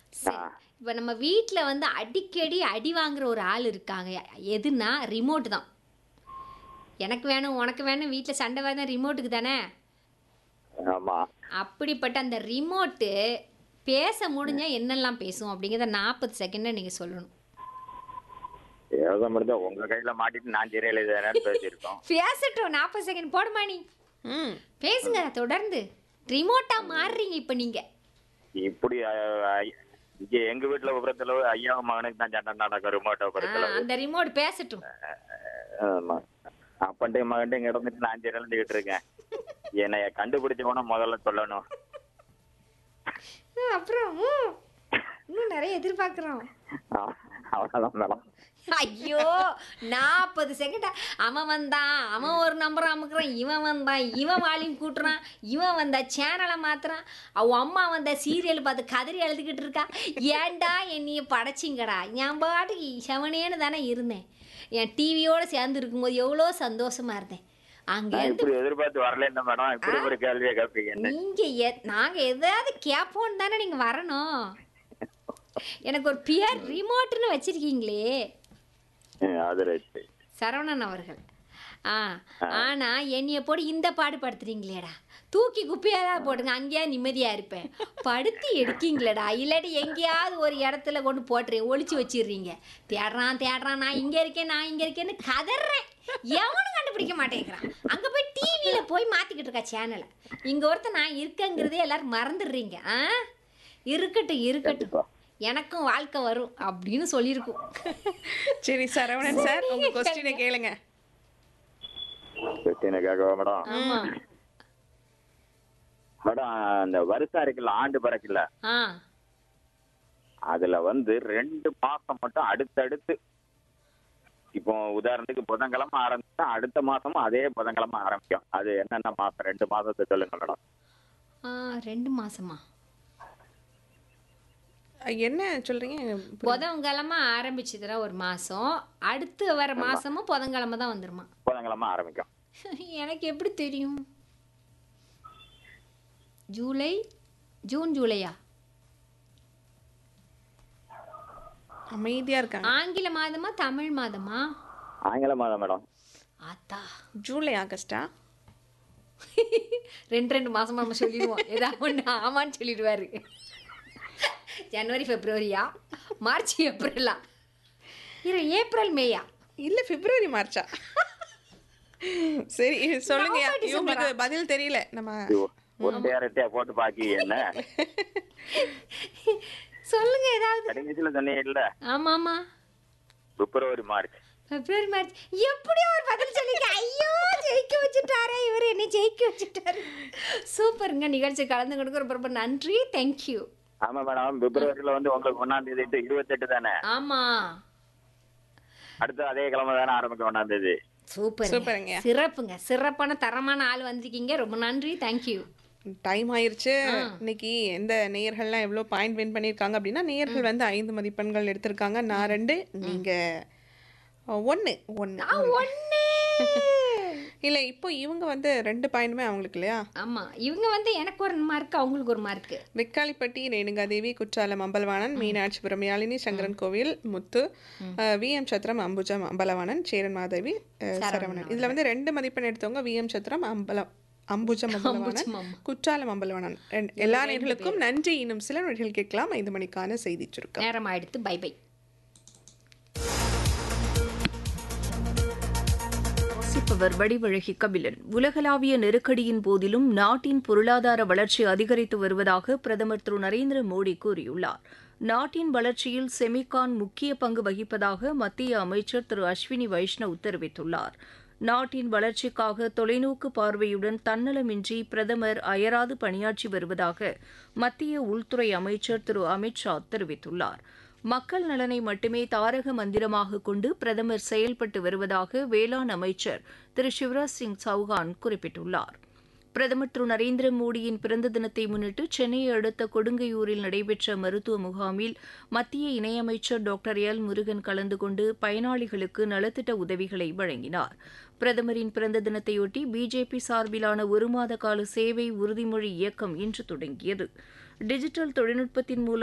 சரி இப்போ நம்ம வீட்டில் வந்து அடிக்கடி அடி வாங்குற ஒரு ஆள் இருக்காங்க எதுனா ரிமோட் தான் எனக்கு வேணும் உனக்கு வேணும் வீட்டில் சண்டை வேணும் ரிமோட்டுக்கு தானே ஆமா அப்படிப்பட்ட அந்த ரிமோட்டு பேச முடிஞ்சா என்னெல்லாம் பேசும் அப்படிங்கிறத நாற்பது செகண்டில் நீங்கள் சொல்லணும் எழுத முடிஞ்சா உங்க கையில மாட்டிட்டு நான் சிறையில் எழுதுறேன்னு பேசியிருக்கோம் பேசட்டும் நாற்பது செகண்ட் போடுமா நீ ம் பேசுங்க தொடர்ந்து ரிமோட்டாக மாறுறீங்க இப்போ நீங்கள் இப்படி அஹ், ஐ- இங்க எங்க வீட்டுல உபரத்துல ஐயா மகனுக்கு தான் சண்டை நடக்கும் ரிமோட் உபரத்துல அந்த ரிமோட் பேசட்டும் ஆமா அப்பன்ட்டு மகன்ட்டு இங்க இருந்துட்டு நான் சிறையில் இருந்துகிட்டு இருக்கேன் என்னைய கண்டுபிடிச்சவன முதல்ல சொல்லணும் ஆ, அப்புறம் ம், இன்னும் நிறைய எதிர்பார்க்குறோம் அஹ், அவ்வளவுதான் மேடம் ஐயோ நாற்பது செகண்ட் அவன் வந்தான் அவன் ஒரு நம்பர் அமுக்குறான் இவன் வந்தான் இவன் வால்யூம் கூட்டுறான் இவன் வந்தா சேனலை மாத்துறான் அவ அம்மா வந்தா சீரியல் பார்த்து கதறி எழுதுகிட்டு இருக்கா ஏன்டா என்னைய படைச்சிங்கடா என் பாட்டுக்கு செவனேன்னு தானே இருந்தேன் என் டிவியோட சேர்ந்து இருக்கும்போது எவ்வளோ சந்தோஷமா இருந்தேன் அங்க நான் இருந்து இப்படி எதிர்பார்த்து வரல இந்த மேடம் இப்படி ஒரு கேள்வியை கேட்பீங்க என்ன நீங்க எ- நாங்க எதாவது கேட்போன்னு தானே நீங்க வரணும் எனக்கு ஒரு பியர் ரிமோட்னு வச்சிருக்கீங்களே அஹ், அது ரைட் சரவணன் அவர்கள் ஆ ஆனா என்னைய போட்டு இந்த பாடு படுத்துறீங்களேடா தூக்கி குப்பையாதா போடுங்க அங்கேயா நிம்மதியா இருப்பேன் படுத்தி எடுக்கீங்களேடா இல்லாட்டி எங்கேயாவது ஒரு இடத்துல கொண்டு போட்டுறேன் ஒளிச்சு வச்சிடுறீங்க தேடுறான் தேடுறான் நான் இங்க இருக்கேன் நான் இங்க இருக்கேன்னு கதறேன் எவனும் கண்டுபிடிக்க மாட்டேங்கிறான் அங்க போய் டிவியில போய் மாத்திக்கிட்டு இருக்கா சேனலை இங்க ஒருத்தன் நான் இருக்கேங்கிறதே எல்லாரும் மறந்துடுறீங்க ஆ இருக்கட்டும் இருக்கட்டும் கண்டிப்பா. எனக்கும் வாழ்க்கை வரும் அப்படின்னு சொல்லியிருக்கோம் சரி சரவணன் சார் உங்க கொஸ்டினை கேளுங்க கொஸ்டினை கேட்கவா மேடம் ஆமா மேடம் அந்த வருஷம் இருக்குல்ல ஆண்டு பிறக்குல்ல ஆ அதுல வந்து ரெண்டு மாசம் மட்டும் அடுத்தடுத்து இப்போ உதாரணத்துக்கு புதன்கிழமை ஆரம்பிச்சா அடுத்த மாசமும் அதே புதன்கிழமை ஆரம்பிக்கும் அது என்னென்ன மாசம் ரெண்டு மாசத்தை சொல்லுங்க மேடம் ஆ ரெண்டு மாசமா என்ன சொல்றீங்க புதன்கிழமை ஆரம்பிச்சதுல ஒரு மாசம் அடுத்து வர மாசமும் புதன்கிழமை தான் வந்துருமா புதன்கிழமை ஆரம்பிக்கும் எனக்கு எப்படி தெரியும் ஜூலை ஜூன் ஜூலையா அமைதியா இருக்காங்க ஆங்கில மாதமா தமிழ் மாதமா ஆங்கில மாதம் மேடம் ஆத்தா ஜூலை ஆகஸ்டா ரெண்டு ரெண்டு மாசமா நம்ம சொல்லிடுவோம் ஏதாவது ஒன்று ஆமான்னு சொல்லிடுவாரு ஜனவரி பிப்ரவரியா மார்ச் ஏப்ரலா இரு ஏப்ரல் மேயா இல்ல பிப்ரவரி மார்ச்சா சரி சொல்லுங்க நவம்பர், டிசம்பரா? இவங்களுக்கு பதில் தெரியல நம்ம ஒட்டையா ரெட்டையா போட்டு பாக்கி என்ன சொல்லுங்க ஏதாவது கடைசியில சொன்னீங்க இல்ல ஆமா ஆமா பிப்ரவரி மார்ச் பிப்ரவரி மார்ச் எப்படி ஒரு பதில் சொல்லிங்க ஐயோ ஜெயிக்க வச்சுட்டாரே இவர் என்னை ஜெயிக்க வச்சுட்டாரு சூப்பருங்க நிகழ்ச்சி கலந்து கொடுக்க ரொம்ப ரொம்ப நன்றி தேங்க்யூ ஆமா மேடம் பிப்ரவரியில வந்து உங்களுக்கு ஒன்னாம் தேதி இருபத்தெட்டு தானே ஆமா அடுத்து அதே கிழமை தானே ஆரம்பிக்கும் ஒன்னாம் தேதி சூப்பர் சூப்பருங்க. சிறப்புங்க சிறப்பான தரமான ஆள் வந்திருக்கீங்க ரொம்ப நன்றி தேங்க்யூ டைம் ஆயிருச்சு இன்னைக்கு எந்த நேயர்கள்லாம் எவ்வளோ பாயிண்ட் வின் பண்ணியிருக்காங்க அப்படின்னா நேயர்கள் வந்து ஐந்து மதிப்பெண்கள் எடுத்திருக்காங்க நான் ரெண்டு நீங்க ஒன்று ஒன்று ஒண்ணு இல்லை இப்போ இவங்க வந்து ரெண்டு பாயிண்ட்டுமே அவங்களுக்கு இல்லையா ஆமா இவங்க வந்து எனக்கு ஒரு மார்க் அவங்களுக்கு ஒரு மார்க் வெக்காளிப்பட்டி ரேணுகாதேவி குற்றாலம் அம்பலவாணன் மீனாட்சிபுரம் யாழினி சங்கரன் கோவில் முத்து அஹ், வி எம் சத்திரம் அம்புஜம் அம்பலவாணன் சேரன் மாதவி அஹ், சரவணன் இதுல வந்து ரெண்டு மதிப்பெண் எடுத்தவங்க வி எம் சத்திரம் அம்பலம் அம்புஜம் அம்பலவாணன் அம்புஜம் அம்பலம். குற்றாலம் அம்பலவாணன் ரெண்டு- எல்லா நேர்களுக்கும் நன்றி இன்னும் சில நொடிகள் கேட்கலாம் ஐந்து மணிக்கான செய்தி சுருக்கம் நேரம் ஆயிடுத்து பை பை வாசிப்பவர் வடிவழகி கபிலன் உலகளாவிய நெருக்கடியின் போதிலும் நாட்டின் பொருளாதார வளர்ச்சி அதிகரித்து வருவதாக பிரதமர் திரு நரேந்திர மோடி கூறியுள்ளார் நாட்டின் வளர்ச்சியில் செமிகான் முக்கிய பங்கு வகிப்பதாக மத்திய அமைச்சர் திரு அஸ்வினி வைஷ்ணவ் தெரிவித்துள்ளார் நாட்டின் வளர்ச்சிக்காக தொலைநோக்கு பார்வையுடன் தன்னலமின்றி பிரதமர் அயராது பணியாற்றி வருவதாக மத்திய உள்துறை அமைச்சர் திரு அமித் ஷா தெரிவித்துள்ளார் மக்கள் நலனை மட்டுமே தாரக மந்திரமாக கொண்டு பிரதமர் செயல்பட்டு வருவதாக வேளாண் அமைச்சர் திரு சிவராஜ் சிங் சௌஹான் குறிப்பிட்டுள்ளார் பிரதமர் திரு நரேந்திர மோடியின் பிறந்த தினத்தை முன்னிட்டு சென்னையை அடுத்த கொடுங்கையூரில் நடைபெற்ற மருத்துவ முகாமில் மத்திய இணையமைச்சர் டாக்டர் எல் முருகன் கலந்து கொண்டு பயனாளிகளுக்கு நலத்திட்ட உதவிகளை வழங்கினார் பிரதமரின் பிறந்த தினத்தையொட்டி பிஜேபி சார்பிலான ஒரு மாத கால சேவை உறுதிமொழி இயக்கம் இன்று தொடங்கியது டிஜிட்டல் தொழில்நுட்பத்தின் மூலம்